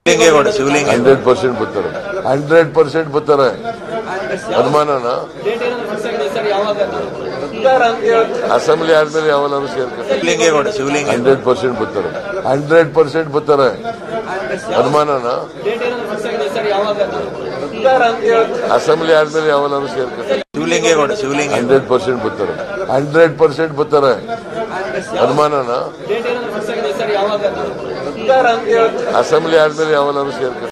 Shivalingegowda Shivalinga hundred percent ಬರ್ತಾರೆ hundred percent ಬರ್ತಾರೆ ಅನುಮಾನನ ಅಸೆಂಬ್ಲಿ ಆದ್ಮೇಲೆ ಯಾವಲ್ಲಾರು ಸೇರ್ತಾರೆ ಶಿವಲಿಂಗೇಗೌಡ ಶಿವಲಿಂಗ ಹಂಡ್ರೆಡ್ ಪರ್ಸೆಂಟ್ ಬರ್ತಾರೆ ಹಂಡ್ರೆಡ್ ಪರ್ಸೆಂಟ್ ಬರ್ತಾರೆ ಅನುಮಾನನ ಅಸೆಂಬ್ಲಿ ಆದ್ಮೇಲೆ ಯಾವಲ್ಲಾರು ಸೇರ್ತಾರೆ ಶಿವಲಿಂಗೇಗೌಡ ಶಿವಲಿಂಗ ಹಂಡ್ರೆಡ್ ಪರ್ಸೆಂಟ್ ಬರ್ತಾರೆ ಹಂಡ್ರೆಡ್ ಪರ್ಸೆಂಟ್ ಬರ್ತಾರೆ ಅನುಮಾನನ ಅಸೆಂಬ್ಲಿ ಆದ್ಮೇಲೆ ಯಾವಲ್ಲಾರು ಸೇರ್ತಾರೆ